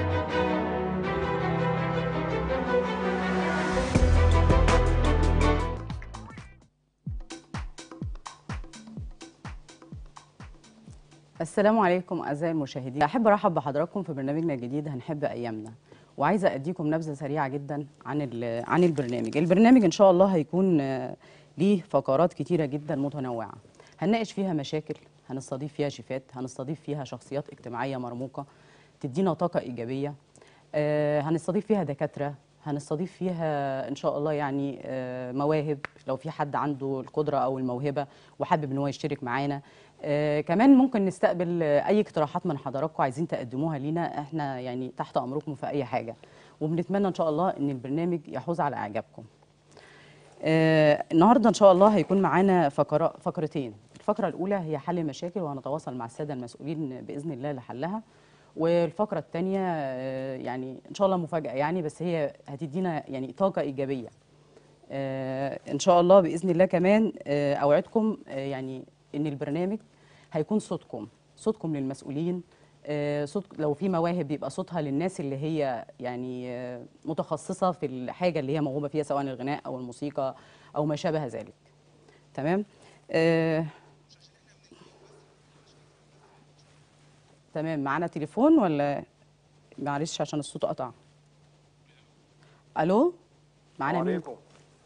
السلام عليكم اعزائي المشاهدين احب ارحب بحضراتكم في برنامجنا الجديد هنحب ايامنا وعايزه اديكم نبذه سريعه جدا عن ال- عن البرنامج البرنامج ان شاء الله هيكون آه، ليه فقرات كتيره جدا متنوعه هنناقش فيها مشاكل هنستضيف فيها شيفات هنستضيف فيها شخصيات اجتماعيه مرموقه تدينا طاقه ايجابيه آه، هنستضيف فيها دكاتره هنستضيف فيها ان شاء الله يعني آه، مواهب لو في حد عنده القدره او الموهبه وحابب ان هو يشترك معانا آه، كمان ممكن نستقبل آه، اي اقتراحات من حضراتكم عايزين تقدموها لينا احنا يعني تحت امركم في اي حاجه وبنتمنى ان شاء الله ان البرنامج يحوز على اعجابكم آه، النهارده ان شاء الله هيكون معانا فقرة فقرتين الفقره الاولى هي حل مشاكل وهنتواصل مع الساده المسؤولين باذن الله لحلها والفقره الثانيه يعني ان شاء الله مفاجاه يعني بس هي هتدينا يعني طاقه ايجابيه آه، ان شاء الله باذن الله كمان آه، اوعدكم آه، يعني ان البرنامج هيكون صوتكم صوتكم للمسؤولين آه، صوت لو في مواهب يبقى صوتها للناس اللي هي يعني آه، متخصصه في الحاجه اللي هي موهوبه فيها سواء الغناء او الموسيقى او ما شابه ذلك تمام آه، تمام معانا تليفون ولا معلش عشان الصوت قطع الو معانا السلام مين عليكم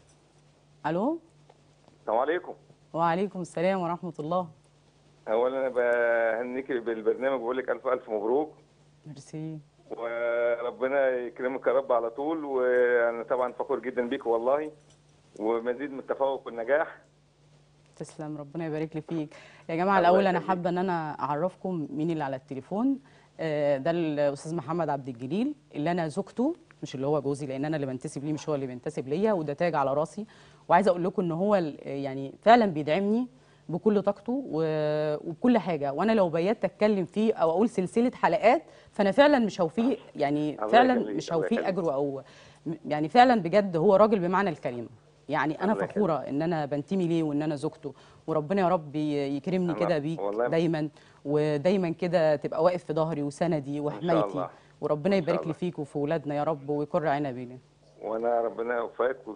الو السلام عليكم وعليكم السلام ورحمه الله اولا انا بهنيك بالبرنامج بقول لك الف الف مبروك ميرسي وربنا يكرمك يا رب على طول وانا طبعا فخور جدا بيك والله ومزيد من التفوق والنجاح تسلم ربنا يبارك لي فيك يا جماعه الله الاول انا يخليك. حابه ان انا اعرفكم مين اللي على التليفون آه، ده الاستاذ محمد عبد الجليل اللي انا زوجته مش اللي هو جوزي لان انا اللي بنتسب ليه مش هو اللي بينتسب ليا وده تاج على راسي وعايزه اقول لكم ان هو ال- يعني فعلا بيدعمني بكل طاقته و- وبكل حاجه وانا لو بيت اتكلم فيه او اقول سلسله حلقات فانا فعلا مش هوفيه يعني الله فعلا يخليك، مش الله هوفيه يخليك. اجره او يعني فعلا بجد هو راجل بمعنى الكلمه يعني انا الله يخليك. فخوره ان انا بنتمي ليه وان انا زوجته وربنا يا رب ي- يكرمني الله- كده بيك والله. دايما ودايما كده تبقى واقف في ظهري وسندي وحمايتي الله. وربنا إن شاء يبارك لي الله. فيك وفي ولادنا يا رب ويكر عنبي وانا ربنا يوفقك و-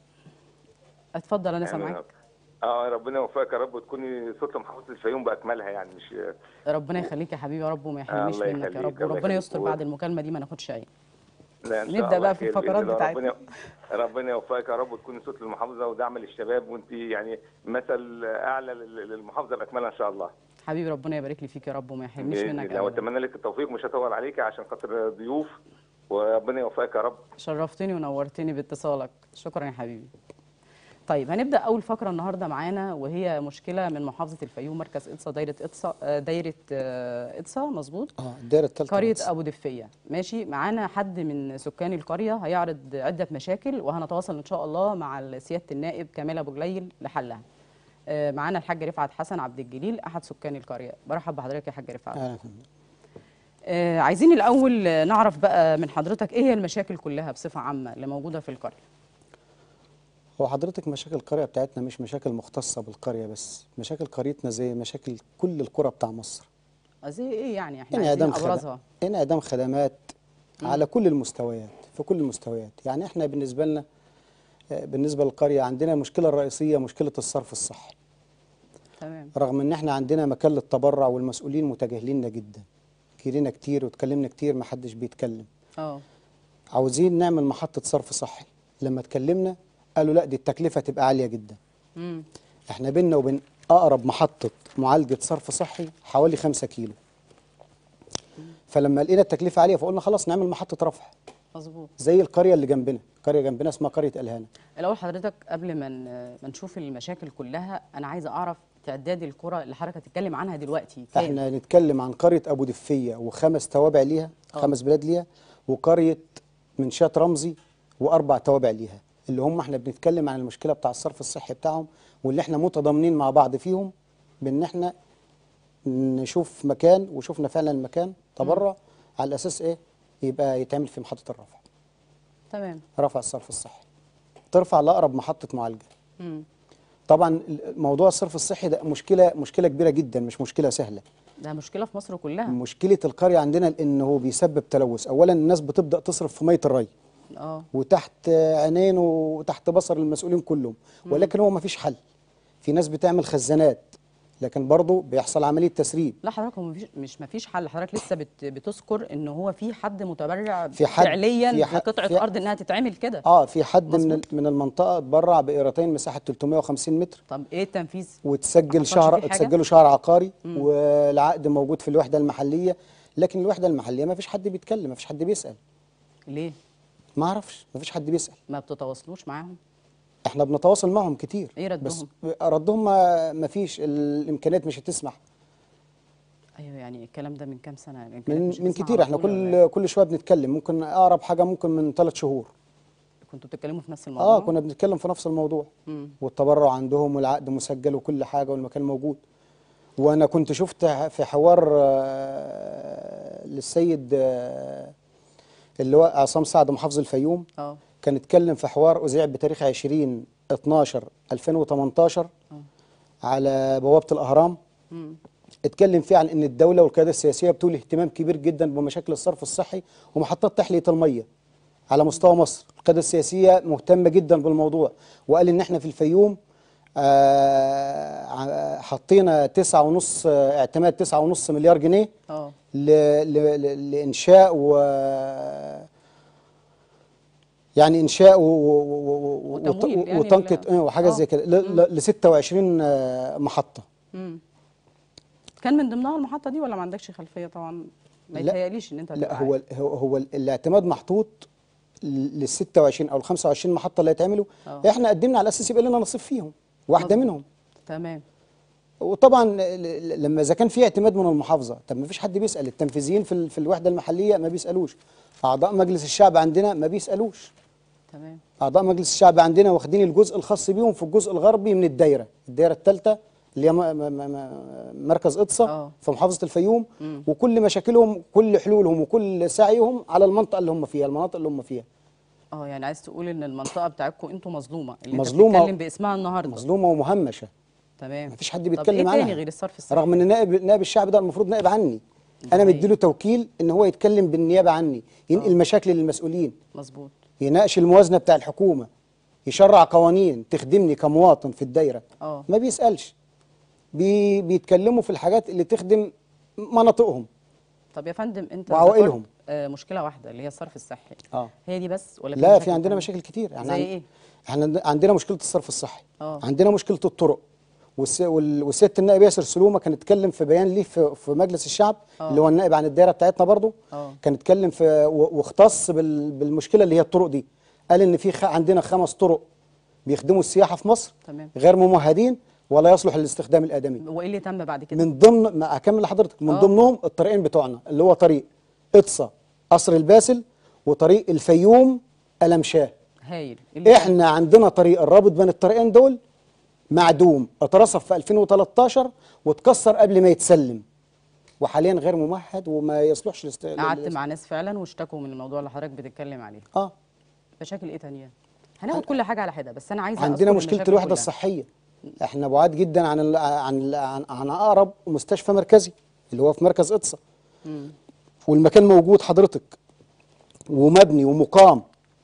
اتفضل انا يعني سامعك اه ربنا يوفقك يا رب وتكوني صوت محافظه الفيوم باكملها يعني مش ربنا يخليك يا حبيبي يا رب وما يحرمنيش الله منك يا يخليك، رب الله وربنا يخليك. يستر بعد المكالمه دي ما ناخدش عين لا إن شاء نبدأ الله بقى في خير بإذن الفقرات الله. بتاعتنا. ربنا ربنا يوفقك يا رب وتكوني صوت للمحافظه ودعم للشباب وانت يعني مثل اعلى لل- للمحافظه باكملها ان شاء الله حبيبي ربنا يبارك لي فيك يا رب وما يحرمنيش بإذن منك الله ابدا واتمنى لك التوفيق مش هطول عليك عشان خاطر ضيوف وربنا يوفقك يا رب شرفتني ونورتني باتصالك شكرا يا حبيبي طيب هنبدا اول فقره النهارده معانا وهي مشكله من محافظه الفيوم مركز اقصى دايره اقصى آه، دايره آه، اقصى مظبوط اه الدائرة الثالثة قرية بس. أبو دفية ماشي معانا حد من سكان القرية هيعرض عدة مشاكل وهنتواصل إن شاء الله مع سيادة النائب كمال أبو جليل لحلها آه، معانا الحاج رفعت حسن عبد الجليل أحد سكان القرية برحب بحضرتك يا حاج رفعت أهلا فندم. آه، عايزين الأول آه، نعرف بقى من حضرتك إيه هي المشاكل كلها بصفة عامة اللي موجودة في القرية هو حضرتك مشاكل القرية بتاعتنا مش مشاكل مختصة بالقرية بس مشاكل قريتنا زي مشاكل كل القرى بتاع مصر زي إيه يعني إحنا انعدام عايزين خدمات أبرزها انعدام خدمات على كل المستويات في كل المستويات يعني احنا بالنسبة لنا آه، بالنسبة للقرية عندنا المشكلة الرئيسية مشكلة الصرف الصحي تمام رغم ان احنا عندنا مكان للتبرع والمسؤولين متجاهليننا جدا جيلنا كتير واتكلمنا كتير ما حدش بيتكلم أه عاوزين نعمل محطة صرف صحي لما اتكلمنا قالوا لا دي التكلفة تبقى عالية جدا مم. احنا بيننا وبين اقرب محطة معالجة صرف صحي حوالي خمسة كيلو فلما لقينا التكلفة عالية فقلنا خلاص نعمل محطة رفع مظبوط زي القرية اللي جنبنا قرية جنبنا اسمها قرية الهانة الأول حضرتك قبل ما ن- ما نشوف المشاكل كلها أنا عايزة أعرف تعداد القرى اللي حضرتك هتتكلم عنها دلوقتي كام؟ احنا نتكلم عن قرية ابو دفية وخمس توابع ليها آه. خمس بلاد ليها وقرية منشات رمزي واربع توابع ليها اللي هم احنا بنتكلم عن المشكلة بتاع الصرف الصحي بتاعهم واللي احنا متضامنين مع بعض فيهم بان احنا نشوف مكان وشفنا فعلا المكان تبرع على اساس ايه يبقى يتعمل في محطة الرفع تمام رفع الصرف الصحي ترفع لاقرب محطة معالجة مم. طبعا موضوع الصرف الصحي ده مشكله مشكله كبيره جدا مش مشكله سهله ده مشكله في مصر كلها مشكله القريه عندنا ان هو بيسبب تلوث اولا الناس بتبدا تصرف في ميه الري اه وتحت عينين وتحت بصر المسؤولين كلهم ولكن هو ما فيش حل في ناس بتعمل خزانات لكن برضه بيحصل عمليه تسريب لا حضرتك هو مفيش مش مفيش حل حضرتك لسه بت بتذكر ان هو في حد متبرع في حد- فعليا في حد- لقطعه في- ارض انها تتعمل كده اه في حد من مظبوط. ال- من المنطقه اتبرع بقيرتين مساحه 350 متر طب ايه التنفيذ وتسجل حصلش شهر فيه حاجة؟ تسجله شهر عقاري والعقد موجود في الوحده المحليه لكن الوحده المحليه ما فيش حد بيتكلم ما فيش حد بيسال ليه ما اعرفش ما فيش حد بيسال ما بتتواصلوش معاهم احنا بنتواصل معهم كتير إيه ردهم؟ بس ردهم ما ما فيش الامكانيات مش هتسمح ايوه يعني الكلام ده من كام سنه الإمكانيات من مش من هتسمع كتير على احنا طول ولا إيه؟ كل كل شويه بنتكلم ممكن اقرب حاجه ممكن من ثلاث شهور كنتوا بتتكلموا في نفس الموضوع اه كنا بنتكلم في نفس الموضوع مم. والتبرع عندهم والعقد مسجل وكل حاجه والمكان موجود وانا كنت شفت في حوار آه، للسيد آه، اللي هو عصام سعد محافظ الفيوم اه كان اتكلم في حوار اذيع بتاريخ 20 12 2018 على بوابه الاهرام مم. اتكلم فيه عن ان الدوله والقياده السياسيه بتولي اهتمام كبير جدا بمشاكل الصرف الصحي ومحطات تحليه الميه على مستوى مصر القياده السياسيه مهتمه جدا بالموضوع وقال ان احنا في الفيوم آه، ع- حطينا تسعة ونص آه، اعتماد تسعة ونص مليار جنيه اه ل- ل- ل- لإنشاء و يعني إنشاء و- و- و- و- وتمويل وت- يعني وتنقية ل- آه، وحاجة آه. زي كده ل- ل 26 آه، محطة مم. كان من ضمنها المحطه دي ولا ما عندكش خلفيه طبعا ما لا. يتهيأليش ان انت لا هتبقى هو عارف. هو هو الاعتماد محطوط لل 26 او ال 25 محطة اللي هيتعملوا آه. احنا قدمنا على اساس يبقى لنا نصيب فيهم واحدة مظبوط. منهم تمام وطبعا ل- ل- لما اذا كان في اعتماد من المحافظه طب ما فيش حد بيسال التنفيذيين في ال- في الوحده المحليه ما بيسالوش اعضاء مجلس الشعب عندنا ما بيسالوش تمام اعضاء مجلس الشعب عندنا واخدين الجزء الخاص بيهم في الجزء الغربي من الدايره الدايره الثالثه اللي هي م- م- م- مركز اقصى آه. في محافظه الفيوم مم. وكل مشاكلهم كل حلولهم وكل سعيهم على المنطقه اللي هم فيها المناطق اللي هم فيها اه يعني عايز تقول ان المنطقه بتاعتكم انتوا مظلومه اللي مظلومة. انت بتتكلم باسمها النهارده مظلومه ومهمشه تمام ما فيش حد طب بيتكلم ايه عنها تاني غير الصرف الصحي رغم ان نائب نائب الشعب ده المفروض نائب عني انا حقيقي. مديله توكيل ان هو يتكلم بالنيابه عني ينقل مشاكل للمسؤولين مظبوط يناقش الموازنه بتاع الحكومه يشرع قوانين تخدمني كمواطن في الدايره اه ما بيسالش بي بيتكلموا في الحاجات اللي تخدم مناطقهم طب يا فندم انت وعوائلهم. ذكرت، آه مشكله واحده اللي هي الصرف الصحي اه هي دي بس ولا في لا مشاكل في عندنا تانية؟ مشاكل كتير زي عن- ايه احنا عند- عندنا مشكله الصرف الصحي اه. عندنا مشكله الطرق والس- وال- والست النائب ياسر سلومه كان اتكلم في بيان ليه في, في مجلس الشعب اه. اللي هو النائب عن الدائره بتاعتنا برضه اه. كان اتكلم في و- واختص بال- بالمشكله اللي هي الطرق دي قال ان في خ- عندنا خمس طرق بيخدموا السياحه في مصر تمام غير ممهدين ولا يصلح للاستخدام الادمي وايه اللي تم بعد كده من ضمن ما اكمل لحضرتك من اه. ضمنهم الطريقين بتوعنا اللي هو طريق اقصى قصر الباسل وطريق الفيوم المشاه هايل إيه اللي تم؟ احنا عندنا طريق الرابط بين الطريقين دول معدوم اترصف في 2013 واتكسر قبل ما يتسلم وحاليا غير ممهد وما يصلحش لست... قعدت لل- مع ناس فعلا واشتكوا من الموضوع اللي حضرتك بتتكلم عليه اه مشاكل ايه تانية هناخد كل حاجه على حده بس انا عايزه عندنا أذكر مشكله المشاكل الوحده كلها. الصحيه احنا بعاد جدا عن ال... عن ال... عن, عن اقرب مستشفى مركزي اللي هو في مركز اقصى مم. والمكان موجود حضرتك ومبني ومقام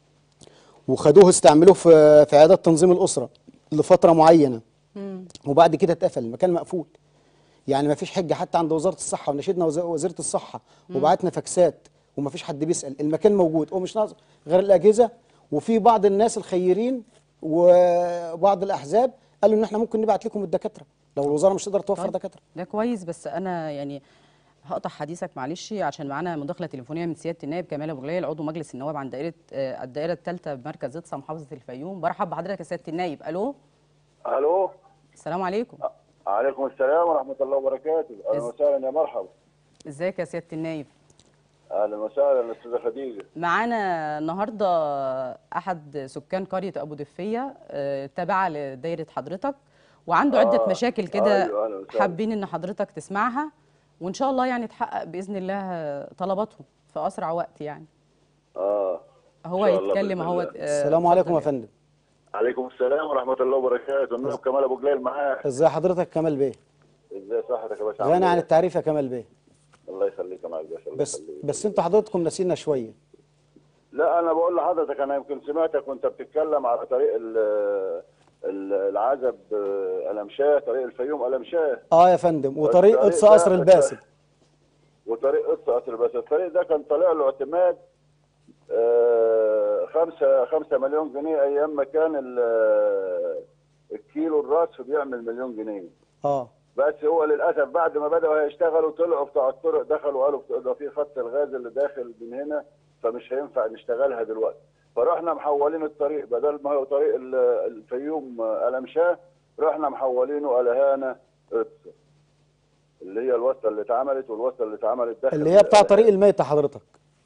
وخدوه استعملوه في في عيادات تنظيم الاسره لفتره معينه مم. وبعد كده اتقفل المكان مقفول يعني ما فيش حجه حتى عند وزاره الصحه ونشدنا وز- وزيره الصحه وبعتنا فاكسات وما فيش حد بيسال المكان موجود ومش ناقص غير الاجهزه وفي بعض الناس الخيرين وبعض الاحزاب قالوا ان احنا ممكن نبعت لكم الدكاتره لو الوزاره مش تقدر توفر طيب. دكاتره ده كويس بس انا يعني هقطع حديثك معلش عشان معانا مداخله تليفونيه من سياده النائب كمال ابو غليل عضو مجلس النواب عن دائره آه، الدائره الثالثه بمركز اقصى محافظه الفيوم برحب بحضرتك يا سياده النائب الو الو السلام عليكم عليكم السلام ورحمه الله وبركاته اهلا إز- وسهلا يا مرحبا ازيك يا سياده النائب اهلا وسهلا استاذه خديجه معانا النهارده احد سكان قريه ابو دفيه آه، تابعه لدايره حضرتك وعنده عده آه، مشاكل كده أيوة، أهلا وسهلا. حابين ان حضرتك تسمعها وان شاء الله يعني تحقق باذن الله طلباتهم في اسرع وقت يعني اه هو إن شاء الله يتكلم بإذن هو الله. السلام عليكم يا فندم عليكم السلام ورحمه الله وبركاته النائب كمال ابو جليل معاك ازي حضرتك كمال بيه ازاي صحتك يا باشا غني عامل عن إيه؟ التعريف يا كمال بيه الله يخليك يا معالي الباشا الله بس يخليك. بس انتوا حضرتكم ناسينا شويه لا انا بقول لحضرتك انا يمكن سمعتك وانت بتتكلم على طريق ال- ال- العزب آه، المشاه طريق الفيوم المشاه اه يا فندم وطريق الطريق قدس ده- قصر الباسل وطريق قدس قصر بس الطريق ده كان طالع له اعتماد آه، خمسة خمسة مليون جنيه ايام ما كان ال- الكيلو الرصف بيعمل مليون جنيه اه بس هو للاسف بعد ما بداوا يشتغلوا طلعوا بتوع الطرق دخلوا قالوا ده في خط الغاز اللي داخل من هنا فمش هينفع نشتغلها دلوقتي فرحنا محولين الطريق بدل ما هو طريق ال- الفيوم آه، المشاه رحنا محولينه الهانه قدس اللي هي الوصله اللي اتعملت والوصله اللي اتعملت داخل اللي هي بتاع طريق الميتة حضرتك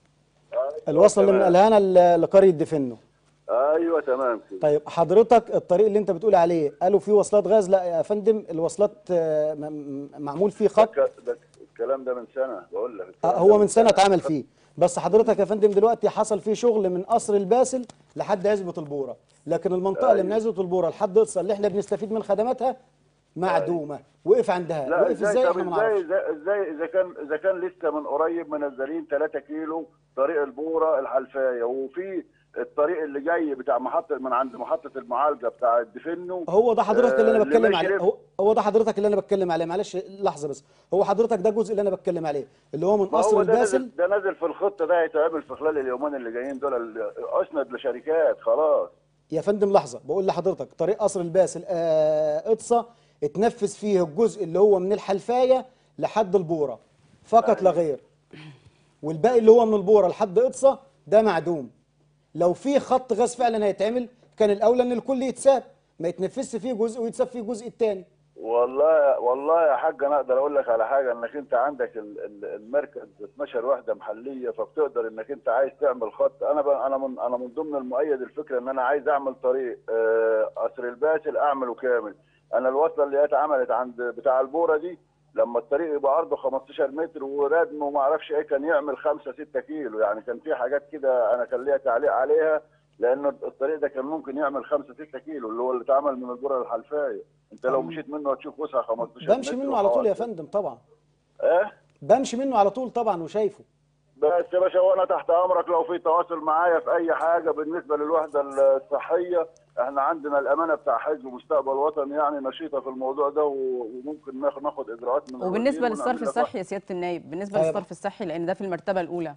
الوصل اللي من تمام. الهانه ل- لقريه دفنه ايوه تمام كده طيب حضرتك الطريق اللي انت بتقول عليه قالوا فيه وصلات غاز لا يا فندم الوصلات آه، م- م- معمول فيه ده خط ك- ده الكلام ده من سنه بقول لك آه، الكلام هو ده من سنه اتعمل فيه بس حضرتك يا فندم دلوقتي حصل فيه شغل من قصر الباسل لحد عزبه البوره لكن المنطقه اللي من عزبه البوره لحد قدس اللي احنا بنستفيد من خدماتها معدومه وقف عندها لا وقف ازاي ازاي طب احنا ما ازاي نعرفش ازاي ازاي اذا كان اذا كان لسه من قريب منزلين 3 كيلو طريق البوره الحلفايه وفي الطريق اللي جاي بتاع محطه من عند محطه المعالجه بتاع الدفنو هو ده حضرتك اللي انا آه، بتكلم عليه مشرف. هو, هو ده حضرتك اللي انا بتكلم عليه معلش لحظه بس هو حضرتك ده الجزء اللي انا بتكلم عليه اللي هو من ما قصر هو ده الباسل نازل ده نازل في الخطه ده هيتعمل في خلال اليومين اللي جايين دول ال- اسند لشركات خلاص يا فندم لحظه بقول لحضرتك طريق قصر الباسل آه قدصه اتنفذ فيه الجزء اللي هو من الحلفايه لحد البوره فقط لا غير والباقي اللي هو من البوره لحد قدصه ده معدوم لو في خط غاز فعلا هيتعمل كان الاولى ان الكل يتساب ما يتنفذش فيه جزء ويتساب فيه الجزء الثاني والله والله يا حاج انا اقدر اقول لك على حاجه انك انت عندك ال- ال- المركز 12 وحده محليه فبتقدر انك انت عايز تعمل خط انا ب- انا من انا من ضمن المؤيد الفكره ان انا عايز اعمل طريق آه، قصر الباسل اعمله كامل انا الوصله اللي هي اتعملت عند بتاع البوره دي لما الطريق يبقى عرضه 15 متر وردم وما اعرفش ايه كان يعمل 5 6 كيلو يعني كان في حاجات كده انا كان ليا تعليق عليها لان الطريق ده كان ممكن يعمل 5 6 كيلو اللي هو اللي اتعمل من البوره للحلفايه انت لو مشيت منه هتشوف وسع 15 بمشي متر منه على طول يا وحوالي. فندم طبعا ايه بمشي منه على طول طبعا وشايفه بس يا باشا وانا تحت امرك لو في تواصل معايا في اي حاجه بالنسبه للوحده الصحيه احنا عندنا الامانه بتاع حزب مستقبل وطني يعني نشيطه في الموضوع ده و- وممكن ناخد ناخد اجراءات من وبالنسبه الوزير للصرف ونعمل لك الصحي يا سياده النايب بالنسبه أيوة. للصرف الصحي لان ده في المرتبه الاولى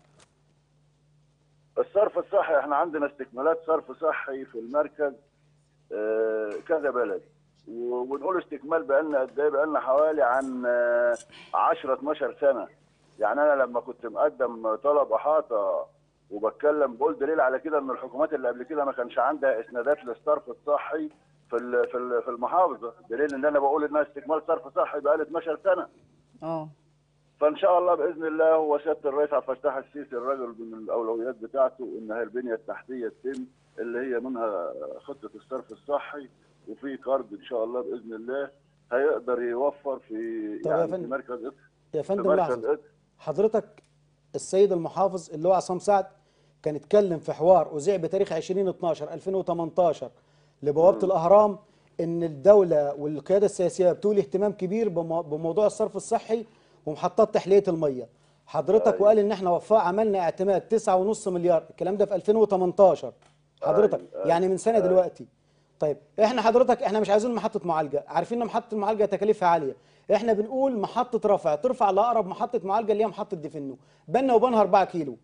الصرف الصحي احنا عندنا استكمالات صرف صحي في المركز آه، كذا بلد و- ونقول استكمال بقالنا قد ايه بقالنا حوالي عن آه، 10 12 سنه يعني انا لما كنت مقدم طلب احاطه وبتكلم بقول دليل على كده ان الحكومات اللي قبل كده ما كانش عندها اسنادات للصرف الصحي في ال- في ال- في المحافظه دليل ان انا بقول انها استكمال صرف صحي بقالي 12 سنه اه فان شاء الله باذن الله هو سياده الرئيس عبد الفتاح السيسي الراجل من الاولويات بتاعته ان هي البنيه التحتيه تتم اللي هي منها خطه الصرف الصحي وفي قرض ان شاء الله باذن الله هيقدر يوفر في طب يا يعني في فندم، مركز إدخ- يا في فندم مركز لحظه إدخ. حضرتك السيد المحافظ اللي هو عصام سعد كان اتكلم في حوار اذيع بتاريخ 2012 2018 لبوابه الاهرام ان الدوله والقياده السياسيه بتولي اهتمام كبير بمو- بموضوع الصرف الصحي ومحطات تحليه الميه حضرتك وقال ان احنا وفاء عملنا اعتماد 9.5 مليار الكلام ده في 2018 حضرتك أيوة، أيوة، يعني من سنه دلوقتي طيب احنا حضرتك احنا مش عايزين محطه معالجه عارفين ان محطه المعالجه تكاليفها عاليه احنا بنقول محطه رفع ترفع لاقرب محطه معالجه اللي هي محطه دفنو بيننا وبينها 4 كيلو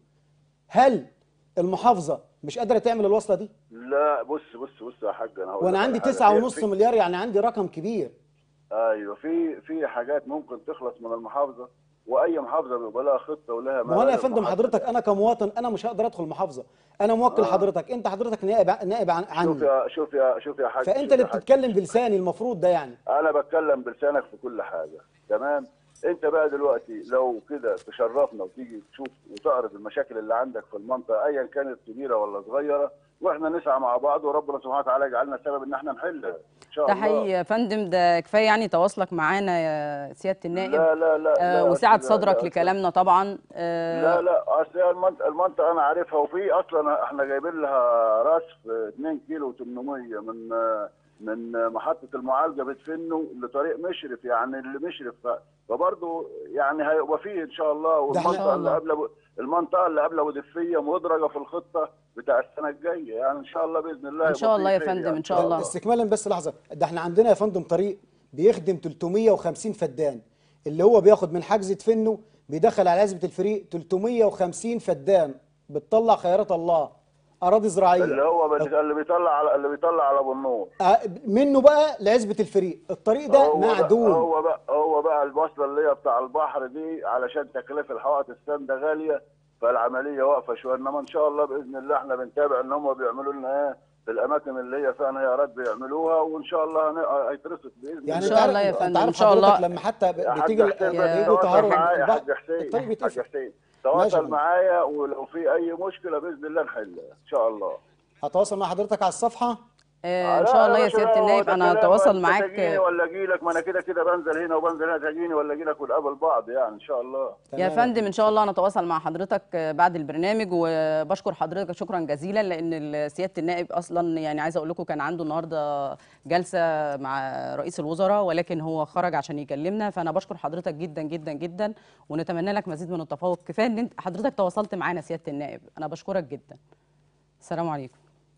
هل المحافظه مش قادره تعمل الوصله دي لا بص بص بص يا حاج انا هقول وانا لك عندي على حاجة. 9.5 في- مليار يعني عندي رقم كبير ايوه في في حاجات ممكن تخلص من المحافظه واي محافظه بيبقى لها خطه ولها ما هو انا يا مبادئ فندم محددة. حضرتك انا كمواطن انا مش هقدر ادخل محافظه انا موكل حضرتك انت حضرتك نائب ع- نائب عن- شوف عني يا شوف يا شوف يا حاج فانت شوف اللي يا حاج. بتتكلم بلساني المفروض ده يعني انا بتكلم بلسانك في كل حاجه تمام انت بقى دلوقتي لو كده تشرفنا وتيجي تشوف وتعرض المشاكل اللي عندك في المنطقه ايا كانت كبيره ولا صغيره واحنا نسعى مع بعض وربنا سبحانه وتعالى يجعلنا سبب ان احنا نحلها ان شاء ده الله حقيقي يا فندم ده كفايه يعني تواصلك معانا يا سياده النائب لا لا لا, آه لا وسعه لا- صدرك لا- لكلامنا طبعا آه لا لا اصل هي المنطقه المنطقه انا عارفها وفي اصلا احنا جايبين لها رصف 2 كيلو 800 من من محطه المعالجه بتفنوا لطريق مشرف يعني اللي مشرف ف- فبرضه يعني هيبقى فيه ان شاء الله ده احنا- والمنطقه اللي قبل أبو- المنطقه اللي قبل ابو دفيه مدرجه في الخطه بتاع السنه الجايه يعني ان شاء الله باذن الله ان يبقى شاء فيه الله يا خير فندم يعني. ان شاء الله استكمالا بس لحظه ده احنا عندنا يا فندم طريق بيخدم 350 فدان اللي هو بياخد من حجز فنه بيدخل على عزبه الفريق 350 فدان بتطلع خيرات الله اراضي زراعيه اللي هو بت- اللي بيطلع على اللي بيطلع على ابو النور آه، منه بقى لعزبه الفريق الطريق ده هو بقى- معدوم هو بقى هو بقى البصله اللي هي بتاع البحر دي علشان تكلفه الحوائط السامده غاليه فالعمليه واقفه شويه انما ان شاء الله باذن الله احنا بنتابع ان هم بيعملوا لنا ايه في الاماكن اللي هي فيها انهيارات بيعملوها وان شاء الله هن- هيترصد باذن يعني إن انت شاء عارف- الله يا انت فندم، عارف إن شاء حضرتك الله. لما حتى يا حاج بتيجي حسين يا- بس بيجوا تواصل يطهروا معايا يا البحر، حاج حسين الطريق حاج بيتقفل حسين ماشي تواصل يا فندم. معايا ولو في اي مشكله باذن الله نحلها ان شاء الله هتواصل مع حضرتك على الصفحه آه، ان لا شاء الله يا باشا، سياده لا، النائب ده انا كلام هتواصل أنت معاك تجيني ولا اجي لك ما انا كده كده بنزل هنا وبنزل هنا تجيني ولا اجي لك ونقابل بعض يعني ان شاء الله يا تمام. فندم ان شاء الله نتواصل مع حضرتك آه، بعد البرنامج وبشكر حضرتك شكرا جزيلا لان ال- سياده النائب اصلا يعني عايزه اقول لكم كان عنده النهارده جلسه مع رئيس الوزراء ولكن هو خرج عشان يكلمنا فانا بشكر حضرتك جدا جدا جدا ونتمنى لك مزيد من التفوق كفايه ان انت حضرتك تواصلت معانا سياده النائب انا بشكرك جدا السلام عليكم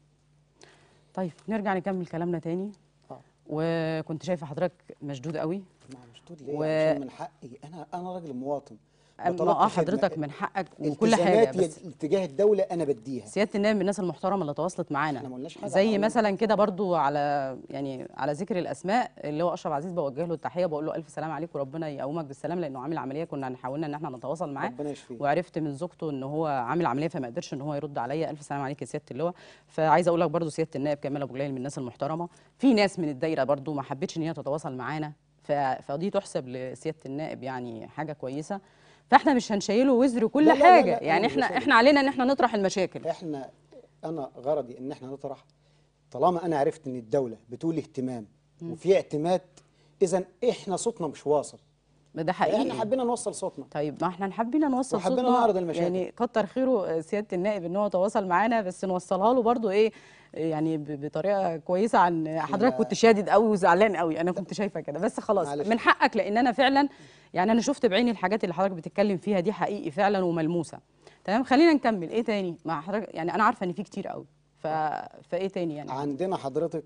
طيب نرجع نكمل كلامنا تاني آه. وكنت شايفه حضرتك مشدود قوي ما مشدود ليه و- عشان من حقي انا انا راجل مواطن ما بطلبت اه خدمة. حضرتك من حقك وكل حاجه التزاماتي بس تجاه الدوله انا بديها سياده النائب من الناس المحترمه اللي تواصلت معانا إحنا ما قلناش حاجة زي عن- مثلا كده برضو على يعني على ذكر الاسماء اللي هو اشرف عزيز بوجه له التحيه بقول له الف سلام عليك وربنا يقومك بالسلام لانه عامل عمليه كنا حاولنا ان احنا نتواصل معاه ربنا يشفيه وعرفت من زوجته ان هو عامل عمليه فما قدرش ان هو يرد عليا الف سلام عليك يا سياده اللواء فعايزه اقول لك برضو سياده النائب كمال ابو جلال من الناس المحترمه في ناس من الدايره برضو ما حبتش ان هي تتواصل معانا ف- فدي تحسب لسياده النائب يعني حاجه كويسه فاحنا مش هنشيله وزر كل لا لا لا حاجه لا، يعني مش احنا هشيله. احنا علينا ان احنا نطرح المشاكل احنا انا غرضي ان احنا نطرح طالما انا عرفت ان الدوله بتقول اهتمام وفي اعتماد اذا احنا صوتنا مش واصل ده احنا حقيقي حبينا نوصل صوتنا طيب ما احنا حابين نوصل وحبينا صوتنا نعرض المشاكل. يعني كتر خيره آه، سياده النائب ان هو تواصل معانا بس نوصلها له برضو ايه يعني ب- بطريقه كويسه عن حضرتك كنت شادد قوي وزعلان قوي انا كنت شايفه كده بس خلاص معلش. من حقك لان انا فعلا يعني انا شفت بعيني الحاجات اللي حضرتك بتتكلم فيها دي حقيقي فعلا وملموسه تمام خلينا نكمل ايه تاني مع حضرتك يعني انا عارفه ان في كتير قوي ف... فايه تاني يعني عندنا حضرتك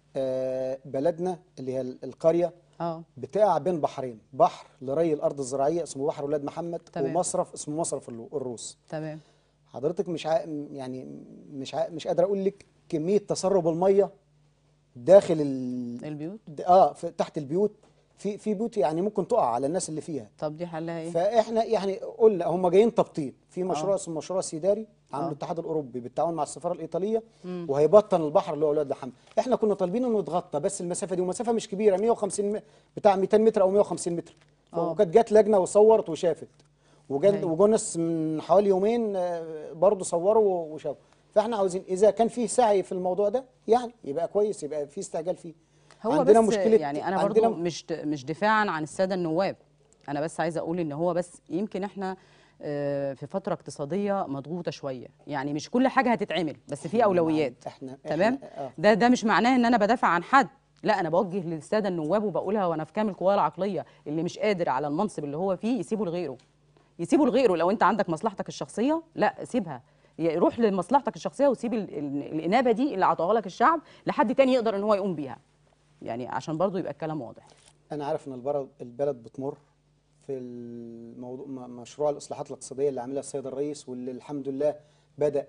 آه، بلدنا اللي هي ال- القريه اه بتقع بين بحرين بحر لري الارض الزراعيه اسمه بحر ولاد محمد تمام. ومصرف اسمه مصرف الل- الروس تمام حضرتك مش ع... يعني مش ع... مش قادر اقول لك كميه تسرب الميه داخل ال... البيوت د- اه في تحت البيوت في في بيوت يعني ممكن تقع على الناس اللي فيها طب دي حلها ايه فاحنا يعني قلنا هم جايين تبطين في مشروع آه. اسمه مشروع سيداري عامله آه. الاتحاد الاوروبي بالتعاون مع السفاره الايطاليه وهيبطن البحر اللي هو ولاد محمد احنا كنا طالبين انه يتغطى بس المسافه دي ومسافه مش كبيره 150 م... بتاع 200 متر او 150 متر آه. وكانت جت لجنه وصورت وشافت وجن أيوة. وجو ناس من حوالي يومين آه، برضه صوروا وشافوا فاحنا عاوزين اذا كان في سعي في الموضوع ده يعني يبقى كويس يبقى في استعجال فيه هو عندنا بس مشكله يعني انا برضو عندنا مش مش دفاعا عن الساده النواب انا بس عايزه اقول ان هو بس يمكن احنا آه، في فتره اقتصاديه مضغوطه شويه يعني مش كل حاجه هتتعمل بس في اولويات احنا تمام إحنا- آه. ده ده مش معناه ان انا بدافع عن حد لا انا بوجه للساده النواب وبقولها وانا في كامل قوايا العقليه اللي مش قادر على المنصب اللي هو فيه يسيبه لغيره يسيبه لغيره لو انت عندك مصلحتك الشخصيه لا سيبها ي- روح لمصلحتك الشخصيه وسيب ال- ال- الانابه دي اللي عطاها لك الشعب لحد تاني يقدر ان هو يقوم بيها يعني عشان برضو يبقى الكلام واضح انا عارف ان البلد البلد بتمر في الموضوع م- مشروع الاصلاحات الاقتصاديه اللي عاملها السيد الرئيس واللي الحمد لله بدا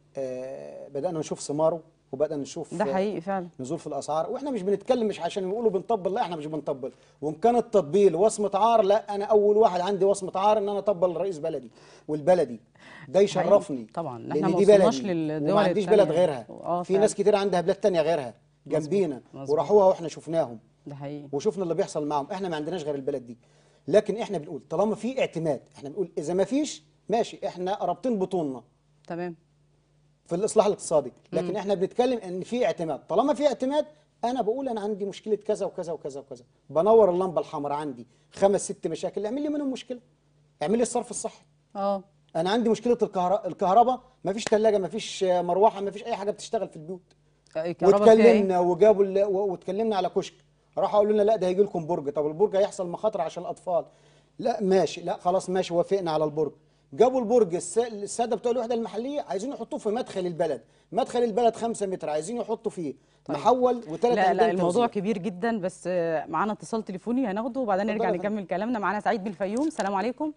آه بدانا نشوف ثماره وبدانا نشوف ده حقيقي فعلا نزول في الاسعار واحنا مش بنتكلم مش عشان يقولوا بنطبل لا احنا مش بنطبل وان كان التطبيل وصمه عار لا انا اول واحد عندي وصمه عار ان انا اطبل رئيس بلدي والبلدي ده يشرفني طبعا لان احنا ما دي وصلناش بلدي للدول وما عنديش التانية. بلد غيرها اه في فعلا. ناس كتير عندها بلاد تانية غيرها جنبينا مظبوط. وراحوها واحنا شفناهم ده حقيقي وشفنا اللي بيحصل معاهم احنا ما عندناش غير البلد دي لكن احنا بنقول طالما في اعتماد احنا بنقول اذا ما فيش ماشي احنا رابطين بطوننا تمام في الاصلاح الاقتصادي لكن احنا بنتكلم ان في اعتماد طالما في اعتماد انا بقول انا عندي مشكله كذا وكذا وكذا وكذا بنور اللمبه الحمراء عندي خمس ست مشاكل اعمل لي منهم مشكله اعمل لي الصرف الصحي اه انا عندي مشكله الكهرباء الكهرباء ما فيش ثلاجه ما فيش مروحه ما فيش اي حاجه بتشتغل في البيوت الكهرباء فيها ايه واتكلمنا وجابوا ال- و- واتكلمنا على كشك راحوا قالوا لنا لا ده هيجي لكم برج طب البرج هيحصل مخاطر عشان الاطفال لا ماشي لا خلاص ماشي وافقنا على البرج جابوا البرج الس- الساده بتوع الوحده المحليه عايزين يحطوه في مدخل البلد مدخل البلد خمسة متر عايزين يحطوا فيه محول وثلاث لا لا الموضوع كبير جدا بس آه، معانا اتصال تليفوني هناخده وبعدين اتفضل نرجع يا فندم. نكمل كلامنا معانا سعيد بالفيوم السلام عليكم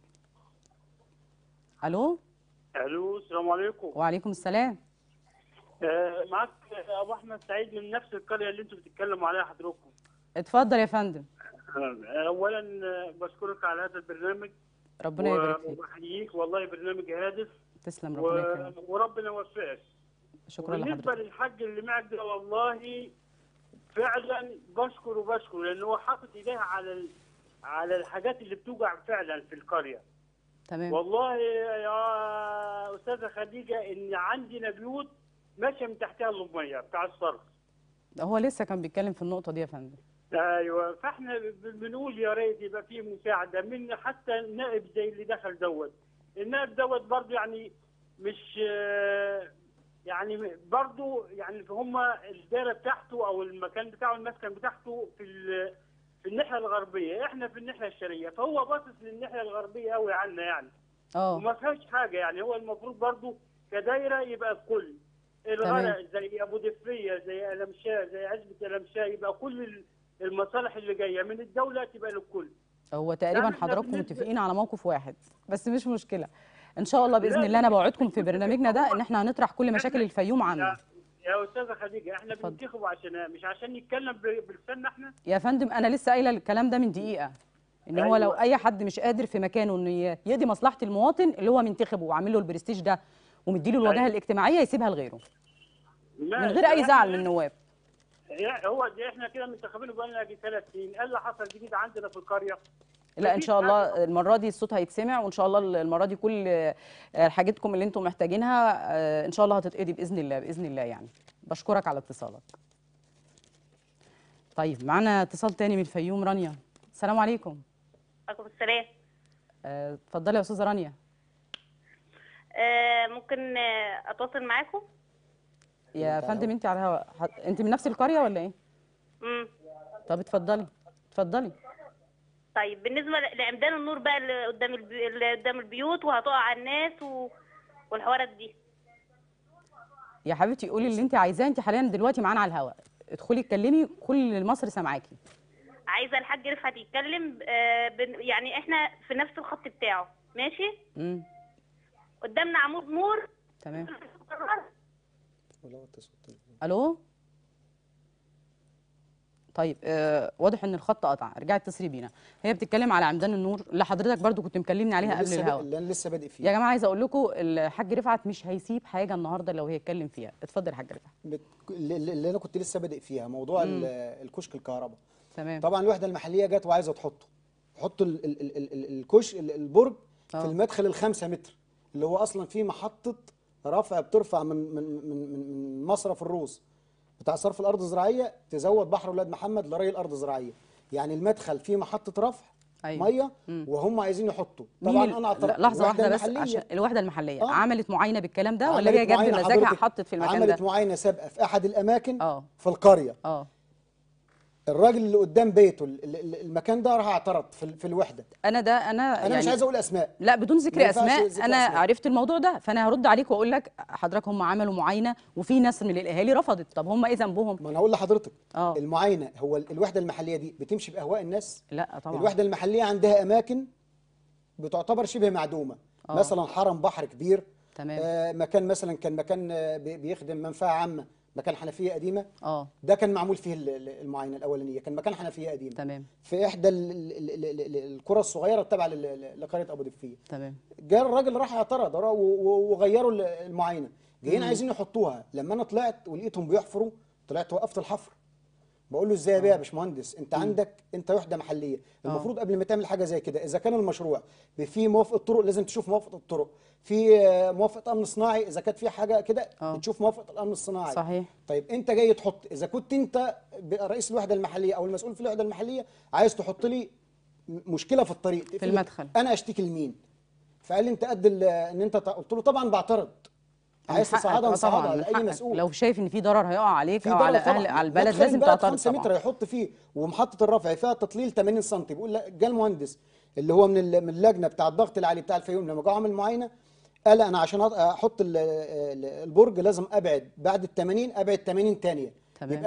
الو الو السلام عليكم وعليكم السلام آه معاك ابو احمد سعيد من نفس القريه اللي انتم بتتكلموا عليها حضراتكم اتفضل يا فندم آه اولا آه، بشكرك على هذا البرنامج ربنا يبارك فيك وبحييك والله برنامج هادف تسلم و... ربنا يكرمك وربنا يوفقك شكرا بالنسبه لحضرتك للحاج اللي معك ده والله فعلا بشكر وبشكر لان هو حاطط ايديه على ال... على الحاجات اللي بتوجع فعلا في القريه تمام والله يا استاذه خديجه ان عندنا بيوت ماشيه من تحتها الميه بتاع الصرف هو لسه كان بيتكلم في النقطه دي يا فندم ايوه فاحنا ب- بنقول يا ريت يبقى في مساعده من حتى النائب زي اللي دخل دوت النائب دوت برضه يعني مش آه، يعني برضه يعني هم الدائره بتاعته او المكان بتاعه المسكن بتاعته في ال- في الناحيه الغربيه احنا في الناحيه الشرقيه فهو باصص للناحيه الغربيه قوي عنا يعني اه وما فيهاش حاجه يعني هو المفروض برضه كدايره يبقى الكل الغرق زي ابو دفيه زي المشاه زي عزبه المشاه يبقى كل ال- المصالح اللي جايه من الدوله تبقى للكل هو تقريبا يعني إحنا حضراتكم بالنسبة- متفقين على موقف واحد بس مش مشكله ان شاء الله باذن لا، الله انا مش- بوعدكم مش في مشكلة. برنامجنا ده ان احنا هنطرح كل مشاكل الفيوم يا, عامه يا استاذه خديجه احنا اتفضل. بننتخب عشان مش عشان نتكلم ب- بلساننا احنا يا فندم انا لسه قايله الكلام ده من دقيقه ان هو لو أيوة. اي حد مش قادر في مكانه انه ي- يقضي مصلحه المواطن اللي هو منتخبه وعامل له البرستيج ده ومديله الواجهه أيوة. الاجتماعيه يسيبها لغيره من ماشي. غير اي إحنا- زعل من النواب يا- هو دي احنا كده منتخبينه بقالنا يجي ثلاث سنين ايه اللي حصل جديد عندنا في القريه لا ان مفيش شاء حاجة. الله المره دي الصوت هيتسمع وان شاء الله المره دي كل آه، حاجتكم اللي انتم محتاجينها آه، ان شاء الله هتتقضي باذن الله باذن الله يعني بشكرك على اتصالك طيب معانا اتصال تاني من الفيوم رانيا السلام عليكم عليكم السلام آه، اتفضلي يا استاذه رانيا آه ممكن آه اتواصل معاكم يا فندم انت على الهواء ح- انت من نفس القريه ولا ايه امم طب اتفضلي اتفضلي طيب بالنسبه ل- لعمدان النور بقى اللي قدام البي... اللي قدام البيوت وهتقع على الناس و... والحوارات دي يا حبيبتي قولي اللي انت عايزاه انت حاليا دلوقتي معانا على الهواء ادخلي اتكلمي كل مصر سامعاكي عايزه الحاج رفعت يتكلم آه بن... يعني احنا في نفس الخط بتاعه ماشي امم قدامنا عمود نور تمام ولو اتصل تليفون. الو طيب آه واضح ان الخط قطع ارجعي اتصلي بينا هي بتتكلم على عمدان النور اللي حضرتك برضو كنت مكلمني عليها اللي قبل لسه الهوا بادئ- اللي انا لسه بادئ يا فيه جماعه عايزه اقول لكم الحاج رفعت مش هيسيب حاجه النهارده لو هي اتكلم فيها اتفضل يا حاج رفعت بت- اللي اللي انا كنت لسه بادئ فيها موضوع ال- الكشك الكهرباء تمام طبعا الوحده المحليه جت وعايزه تحطه تحط ال- ال- ال- ال- الكش ال- البرج آه. في المدخل الخمسة متر اللي هو اصلا فيه محطه رفع بترفع من من من من, من مصرف الروس بتاع صرف الارض الزراعيه تزود بحر ولاد محمد لري الارض الزراعيه يعني المدخل فيه محطه رفع أيوة. ميه وهم عايزين يحطوا مين طبعا ال- انا اعترضت لا، لحظه الوحدة واحده بس المحلية. عشان الوحده المحليه آه. عملت معاينه بالكلام ده ولا عملت هي جت معاينة بمزاجها حضرتك- حطت في المكان عملت ده معاينه سابقه في احد الاماكن اه في القريه اه الراجل اللي قدام بيته ال- ال- المكان ده راح اعترض في, ال- في الوحده انا ده انا انا مش عايز اقول اسماء لا بدون ما ذكر ينفعش اسماء ذكر انا أسماء. عرفت الموضوع ده فانا هرد عليك واقول لك حضرتك هم عملوا معاينه وفي ناس من الاهالي رفضت طب هم ايه ذنبهم ما انا هقول لحضرتك آه. المعاينه هو ال- الوحده المحليه دي بتمشي باهواء الناس لا طبعا الوحده المحليه عندها اماكن بتعتبر شبه معدومه آه. مثلا حرم بحر كبير تمام. آه مكان مثلا كان مكان آه بي- بيخدم منفعه عامه مكان حنفيه قديمه اه ده كان معمول فيه ال- ال- المعاينه الاولانيه كان مكان حنفيه قديمه تمام في احدى ال- ال- ال- ال- ال- القرى الصغيره التابعه لل- ل- لقريه ابو دفيه تمام جاء الراجل راح اعترض را- و- و- وغيروا ال- المعاينه جايين عايزين يحطوها لما انا طلعت ولقيتهم بيحفروا طلعت وقفت الحفر بقول له ازاي يا بيه يا باشمهندس انت عندك انت وحده محليه المفروض قبل ما تعمل حاجه زي كده اذا كان المشروع فيه موافقه طرق لازم تشوف موافقه الطرق في آه، موافقه امن صناعي اذا كانت في حاجه كده آه. بتشوف موافقه الامن الصناعي صحيح. طيب انت جاي تحط اذا كنت انت ب- رئيس الوحده المحليه او المسؤول في الوحده المحليه عايز تحط لي م- مشكله في الطريق المدخل. انا اشتكي لمين فقال لي انت قد ال- ان انت ت- قلت له طبعا بعترض عايز من حقك. تصعدها آه نصعدها طبعا من لاي حقك. مسؤول لو شايف ان في ضرر هيقع عليك في او ضرر على طبعا اهل على البلد مدخل لازم بلد تعترض 5 متر طبعا هيحط فيه ومحطه الرفع فيها تطليل 80 سم بيقول لك جه المهندس اللي هو من ال- من اللجنه بتاع الضغط العالي بتاع الفيوم لما جه عامل معاينه قال انا عشان أط- احط ال- ال- البرج لازم ابعد بعد ال 80 ابعد 80 ثانيه تمام. يبقى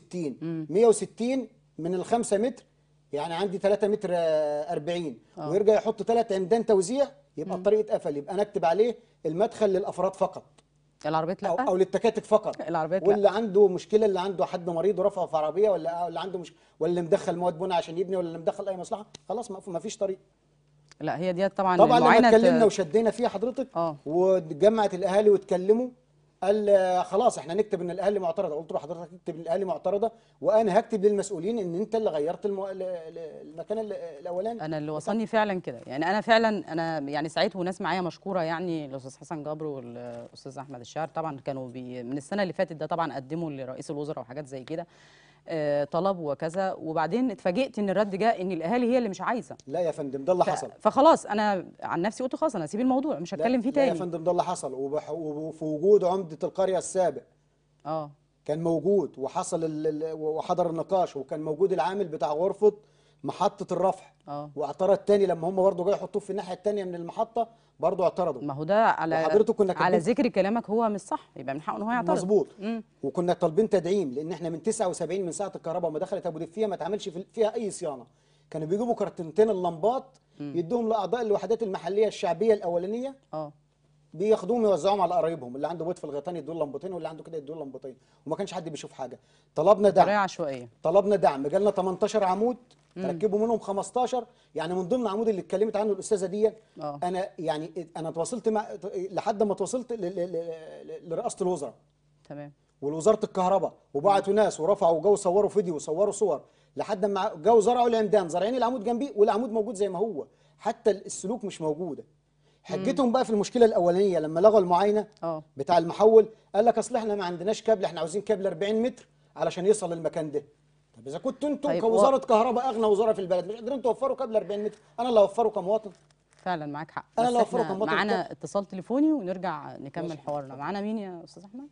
160 160 من ال 5 متر يعني عندي 3 متر آه، 40 آه. ويرجع يحط ثلاث عمدان توزيع يبقى الطريق اتقفل يبقى نكتب عليه المدخل للافراد فقط العربيات او لا او للتكاتك فقط العربيات لا. واللي عنده مشكله اللي عنده حد مريض ورفعه في عربيه ولا اللي عنده مش ولا اللي مدخل مواد بناء عشان يبني ولا اللي مدخل اي مصلحه خلاص ما ما فيش طريق لا هي دي طبعا طبعا لما المعاينة اتكلمنا ت- وشدينا فيها حضرتك اه. وجمعت الاهالي واتكلموا قال آه، خلاص احنا نكتب ان الاهالي معترضه قلت له حضرتك اكتب ان الاهالي معترضه وانا هكتب للمسؤولين ان انت اللي غيرت المو... ال- ال- المكان ال- الاولاني انا اللي وصلني فعلا كده يعني انا فعلا انا يعني سعيت وناس معايا مشكوره يعني الاستاذ حسن جبر والاستاذ احمد الشاعر طبعا كانوا بي من السنه اللي فاتت ده طبعا قدموا لرئيس الوزراء وحاجات زي كده آه، طلب وكذا وبعدين اتفاجئت ان الرد جاء ان الاهالي هي اللي مش عايزه لا يا فندم ده اللي ف- حصل فخلاص انا عن نفسي قلت خلاص انا هسيب الموضوع مش لا- هتكلم فيه لا يا تاني فندم ده اللي حصل وبح- وفي وجود عمده القريه السابق اه كان موجود وحصل ال- ال- وحضر النقاش وكان موجود العامل بتاع غرفه محطه الرفع اه واعترض تاني لما هم برضه جاي يحطوه في الناحيه الثانيه من المحطه برضه اعترضوا ما هو ده على وحضرتك كنا على كاتبين- ذكر كلامك هو مش صح يبقى من حقه ان هو يعترض مظبوط مم. وكنا طالبين تدعيم لان احنا من 79 من ساعه الكهرباء ما دخلت ابو دفيه ما اتعملش في- فيها اي صيانه كانوا بيجيبوا كرتونتين اللمبات يدوهم لاعضاء الوحدات المحليه الشعبيه الاولانيه اه بياخدوهم يوزعوهم على قرايبهم اللي عنده بيت في الغيطان يدوا لمبتين واللي عنده كده يدوا لمبتين وما كانش حد بيشوف حاجه طلبنا طريقه دعم عشوائيه طلبنا دعم جالنا 18 عمود تركبوا منهم 15 يعني من ضمن العمود اللي اتكلمت عنه الاستاذه دي اه. انا يعني انا تواصلت مع لحد ما تواصلت ل- ل- ل- لرئاسه الوزراء تمام ولوزاره الكهرباء وبعتوا ناس ورفعوا وجو صوروا فيديو وصوروا صور لحد ما جو زرعوا العمدان زارعين العمود جنبيه والعمود موجود زي ما هو حتى السلوك مش موجوده حجتهم بقى في المشكله الاولانيه لما لغوا المعاينه اه بتاع المحول قال لك اصل احنا ما عندناش كابل احنا عاوزين كابل 40 متر علشان يوصل للمكان ده طب اذا كنتوا انتوا طيب، كوزاره و- كهرباء اغنى وزاره في البلد مش قادرين توفروا كابل 40 متر انا اللي اوفره كمواطن فعلا معاك حق أنا بس لو أوفره احنا كان بطل معانا الكفر. اتصال تليفوني ونرجع نكمل ماشي. حوارنا معانا مين يا استاذ احمد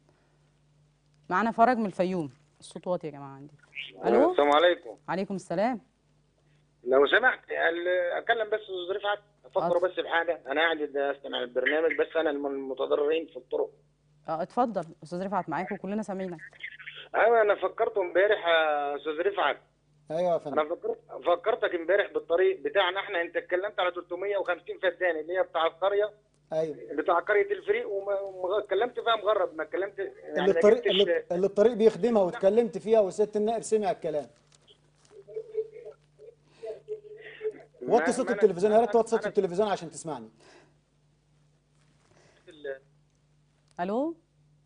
معانا فرج من الفيوم الصوت واطي يا جماعه عندي الو السلام عليكم عليكم السلام لو سمحت ال- اتكلم بس استاذ رفعت افكر اتفضل. بس بحاجه انا قاعد استمع البرنامج بس انا من المتضررين في الطرق اه اتفضل استاذ رفعت معاك وكلنا سامعينك ايوه انا فكرت امبارح يا استاذ رفعت ايوه يا فندم انا فكرت فكرتك امبارح بالطريق بتاعنا احنا انت اتكلمت على 350 فدان اللي هي بتاع القريه ايوه بتاع قريه الفريق واتكلمت فيها مغرب ما اتكلمت يعني اللي ما الطريق جبتش- اللي, اللي الطريق بيخدمها واتكلمت فيها وسياده النائب سمع الكلام ما- وطي صوت ما أنا- التلفزيون يا ريت أنا- توطي صوت أنا- التلفزيون عشان تسمعني ال- الو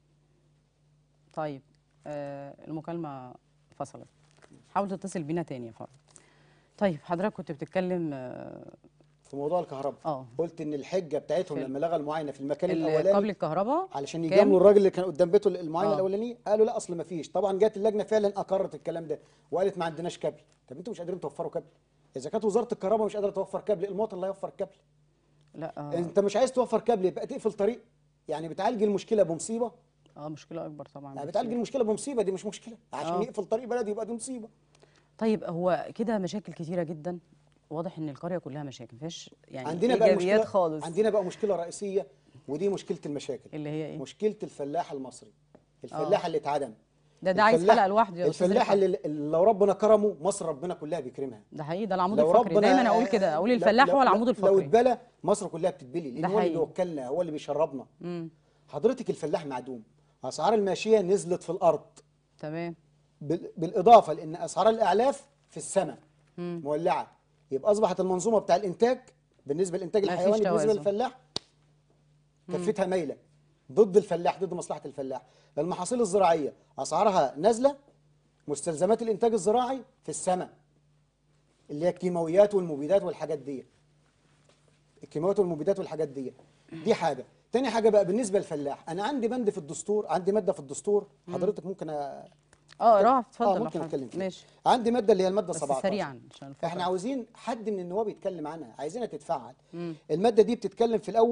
طيب آه المكالمه فصلت حاول تتصل بينا تاني يا فرج طيب حضرتك كنت بتتكلم آه في موضوع الكهرباء اه قلت ان الحجه بتاعتهم في- لما لغى المعاينه في المكان ال- الاولاني قبل الكهرباء علشان كام؟ يجاملوا الراجل اللي كان قدام بيته المعاينه آه. الاولانيه قالوا لا اصل ما فيش طبعا جت اللجنه فعلا اقرت الكلام ده وقالت ما عندناش كابل طب انتوا مش قادرين توفروا كابل اذا كانت وزاره الكهرباء مش قادره توفر كابل المواطن اللي هيوفر كابل لا اه, انت مش عايز توفر كابل يبقى تقفل طريق يعني بتعالج المشكله بمصيبه آه مشكله اكبر طبعا يعني بكتير. بتعالج المشكله بمصيبه دي مش مشكله عشان آه. يقفل طريق بلد يبقى دي مصيبه طيب هو كده مشاكل كتيره جدا واضح ان القريه كلها مشاكل مفيش يعني عندنا بقى ايجابيات مشكله خالص عندنا بقى مشكله رئيسيه ودي مشكله المشاكل اللي هي ايه مشكله الفلاح المصري الفلاح اللي اتعدم ده ده عايز الفلاح- حلقه لوحده يا استاذ الفلاح رفعت. اللي اللي لو ربنا كرمه مصر ربنا كلها بيكرمها ده حقيقي ده العمود لو الفقري ربنا دايما اقول كده اقول لو- الفلاح لو- هو العمود لو الفقري اتبلى مصر كلها بتتبلي لان ده هو اللي حقيقي. بيوكلنا هو اللي بيشربنا امم حضرتك الفلاح معدوم اسعار الماشيه نزلت في الارض تمام بال- بالاضافه لان اسعار الاعلاف في السماء مم. مولعه يبقى اصبحت المنظومه بتاع الانتاج بالنسبه للانتاج ما فيش الحيواني بالنسبه توازن. للفلاح كفتها مايله ضد الفلاح ضد مصلحه الفلاح المحاصيل الزراعيه اسعارها نازله مستلزمات الانتاج الزراعي في السماء اللي هي الكيماويات والمبيدات والحاجات دي الكيماويات والمبيدات والحاجات دي دي حاجه تاني حاجه بقى بالنسبه للفلاح انا عندي بند في الدستور عندي ماده في الدستور حضرتك ممكن أ... اه راح اتفضل اه لو ممكن حابب. اتكلم فيها ماشي عندي ماده اللي هي الماده بس 17 سريعا عشان الفقرة. احنا عاوزين حد من النواب يتكلم عنها عايزينها تتفعل الماده دي بتتكلم في الاول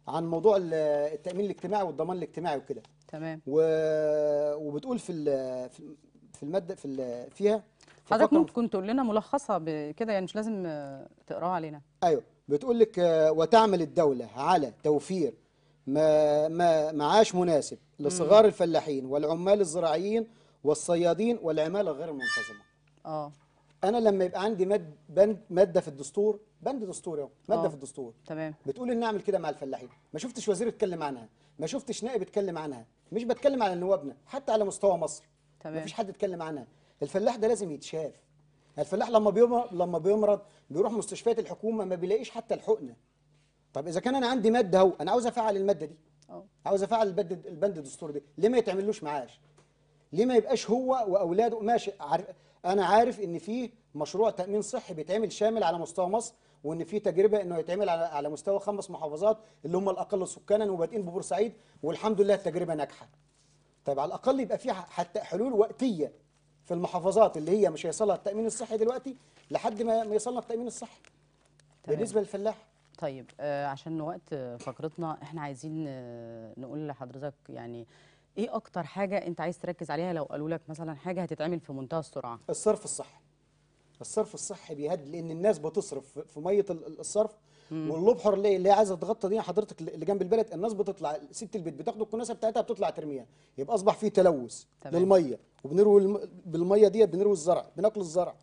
عن موضوع ال- التامين الاجتماعي والضمان الاجتماعي وكده تمام و... وبتقول في ال- في في الماده في ال- فيها في حضرتك فقرة- ممكن تقول لنا ملخصها بكده يعني مش لازم آه، تقراها علينا ايوه بتقول لك آه، وتعمل الدوله على توفير ما ما معاش مناسب لصغار الفلاحين والعمال الزراعيين والصيادين والعماله غير المنتظمه اه انا لما يبقى عندي ماد بند ماده في الدستور بند دستوري اهو ماده آه. في الدستور تمام بتقول ان اعمل كده مع الفلاحين ما شفتش وزير اتكلم عنها ما شفتش نائب اتكلم عنها مش بتكلم على نوابنا حتى على مستوى مصر تمام. ما فيش حد اتكلم عنها الفلاح ده لازم يتشاف الفلاح لما بيمرض لما بيمرض بيروح مستشفيات الحكومه ما بيلاقيش حتى الحقنه طب اذا كان انا عندي ماده اهو انا عاوز افعل الماده دي اه عاوز افعل البند البند الدستوري ده ليه ما يتعملوش معاش ليه ما يبقاش هو واولاده ماشي عارف انا عارف ان في مشروع تامين صحي بيتعمل شامل على مستوى مصر وان في تجربه انه يتعمل على على مستوى خمس محافظات اللي هم الاقل سكانا وبادئين ببورسعيد والحمد لله التجربه ناجحه طيب على الاقل يبقى في حتى حلول وقتيه في المحافظات اللي هي مش هيصلها التامين الصحي دلوقتي لحد ما ما يصلنا التامين الصحي تمام. بالنسبه للفلاح طيب آه عشان وقت آه، فقرتنا احنا عايزين آه نقول لحضرتك يعني ايه اكتر حاجه انت عايز تركز عليها لو قالوا لك مثلا حاجه هتتعمل في منتهى السرعه الصرف الصحي الصرف الصحي بيهدي لان الناس بتصرف في- في ميه ال- ال- الصرف والابحر اللي اللي هي عايزه تغطى دي حضرتك اللي جنب البلد الناس بتطلع ست البيت بتاخد الكناسه بتاعتها بتطلع ترميها يبقى اصبح في تلوث تمام. للميه وبنروي الم... بالميه ديت بنروي الزرع بناكل الزرع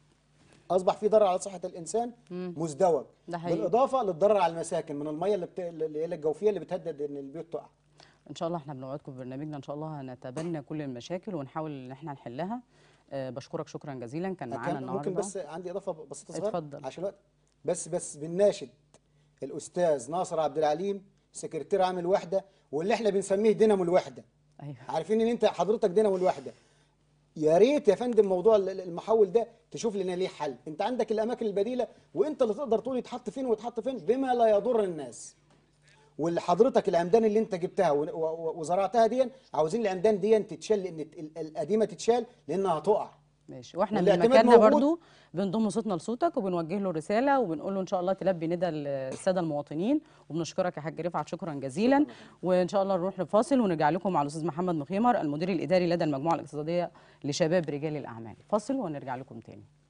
اصبح في ضرر على صحه الانسان مزدوج ده حقيقي. بالاضافه للضرر على المساكن من الميه اللي, بت... اللي هي الجوفيه اللي بتهدد ان البيوت تقع ان شاء الله احنا بنوعدكم في برنامجنا ان شاء الله هنتبنى كل المشاكل ونحاول ان احنا نحلها آه بشكرك شكرا جزيلا كان معانا كان النهارده ممكن بس عندي اضافه بسيطه صغيره اتفضل. عشان الوقت بس بس بنناشد الاستاذ ناصر عبد العليم سكرتير عام الوحده واللي احنا بنسميه دينامو الوحده ايوه عارفين ان انت حضرتك دينامو الوحده يا ريت يا فندم موضوع ال- ال- المحول ده تشوف لنا ليه حل انت عندك الاماكن البديله وانت اللي تقدر تقول يتحط فين ويتحط فين بما لا يضر الناس واللي حضرتك العمدان اللي انت جبتها و- و- وزرعتها دي عاوزين العمدان دي تتشال لان ال- القديمه تتشال لانها هتقع ماشي واحنا من والاعتماد مكاننا موجود. برضو بنضم صوتنا لصوتك وبنوجه له رساله وبنقول له ان شاء الله تلبي ندى الساده المواطنين وبنشكرك يا حاج رفعت شكرا جزيلا وان شاء الله نروح لفاصل ونرجع لكم مع الاستاذ محمد مخيمر المدير الاداري لدى المجموعه الاقتصاديه لشباب رجال الاعمال فاصل ونرجع لكم تاني